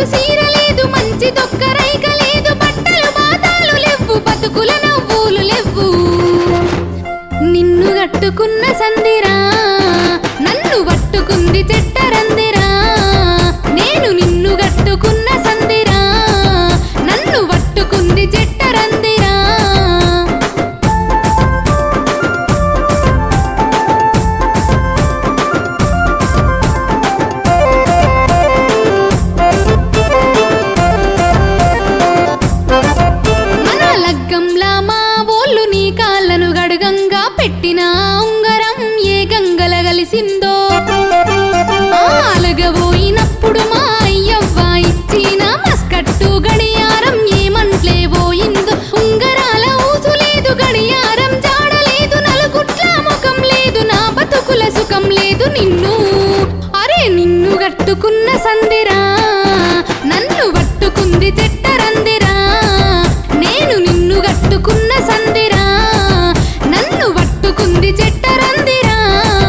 సీర లేదు మంచి దొక్క రైక లేదు బట్టలు బాతాలు లేవు బతుకుల నవ్వులు లేవు నిన్ను కట్టుకున్న సందిరా నన్ను పట్టుకుంది చెట్టరందిరా నేను నిన్ను కట్టుకున్న సందిరా నన్ను పట్టుకుంది చెట్టరందిరా మన లగ్గంలా మా ఓళ్ళు నీ కాళ్ళను గడుగంగా పెట్టిన ఉంగరం ఏ గంగల కలిసిందో అలగబోయినప్పుడు మా అయ్యవ్వ ఇచ్చిన మస్కట్టు గడియారం ఏమంట్లే పోయిందో ఉంగరాల ఊసు లేదు గడియారం జాడలేదు నలుగుట్ల ముఖం లేదు నా బతుకుల సుఖం లేదు నిన్ను అరే నిన్ను గట్టుకున్న సందిరా నన్ను పట్టుకుంది చెట్టరందిరా నేను నిన్ను గట్టుకున్న సందిరా నన్ను పట్టుకుంది చెట్టరందిరా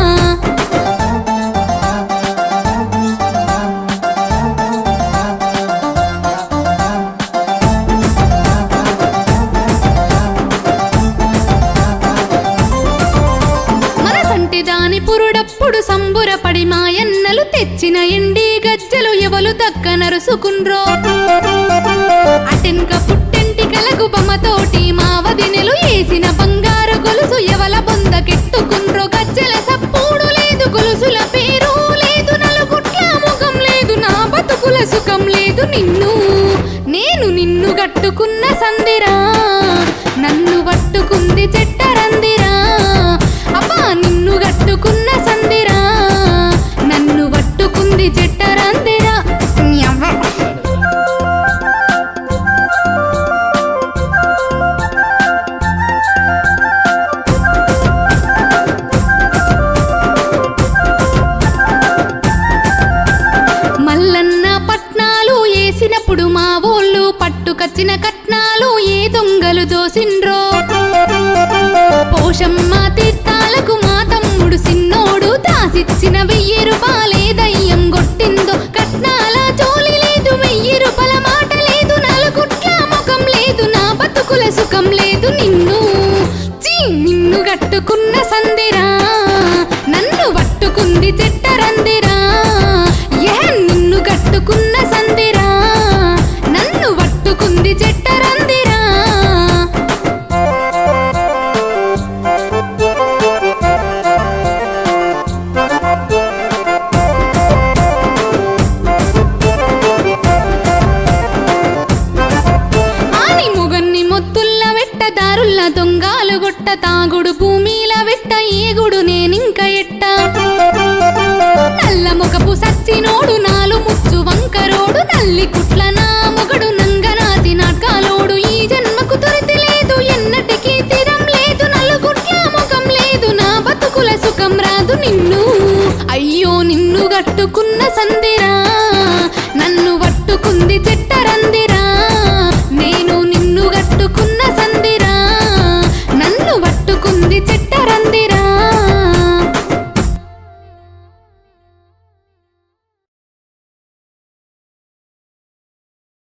మనసంటి దాని పురుడప్పుడు సంబురపడి మాయన్నలు తెచ్చిన ఎండి గజ్జలు ఎవలు దక్క నరుసుకుండ్రో అటెన్క పుట్టెంటికలకు బొమ్మతోటి మా వదినెలు ఏసిన బంగారు గొలుసు ఎవల బొందకెట్టుకుండ్రో గజ్జల సప్పుడు లేదు గొలుసుల పేరు లేదు నలుగుట్ల ముఖం లేదు నా బతుకుల సుఖం లేదు నిన్ను నేను నిన్ను కట్టుకున్న సందిరా నన్ను పట్టుకుంది చెట్టరందిరా అబ్బా నిన్ను కట్టుకున్న సందిరా నన్ను పట్టుకుంది చెట్టరందిరా నీ అవ్వ. మల్లన్న పట్నాలు ఏసినప్పుడు మా ఊళ్ళు పట్టుకచ్చిన కట్నాలు ఏ దొంగలు దోసిండ్రో పోషమ్మ తీర్థాలకు మా తమ్ముడు సిన్నోడు దాసిచ్చిన వెయ్యి రూపాయలే దయ్యం కొట్టిందో కట్నాల జోలి లేదు వెయ్యి రూపాయల మాట లేదు నలుగుట్ల ముఖం లేదు నా బతుకుల సుఖం లేదు నిన్ను చీ నిన్ను కట్టుకున్న సందిరా నన్ను పట్టుకుంది చెట్టరందిరా ఏ నిన్ను కట్టుకున్న సందిరా నన్ను పట్టుకుంది చెట్టరందిరా ఆని ముగన్ని మొత్తుల్ల వెట్ట దారుల్ల దొంగాలు గొట్ట తాగుడు భూమిల వెట్ట ఏగుడు నేనింక ఎట్ట నల్ల ముఖపు సచ్చినోడు నాలు ముచ్చు వంకరోడు నల్లి కుట్ల నా మొగడు నంగనాచి నాటకాలోడు ఈ జన్మకు తొరితి లేదు ఎన్నటికీ తీరం లేదు నలుగుట్ల ముఖం లేదు నా బతుకుల సుఖం రాదు నిన్ను అయ్యో నిన్ను గట్టుకున్న సందిరా నన్ను పట్టుకుంది చెట్ట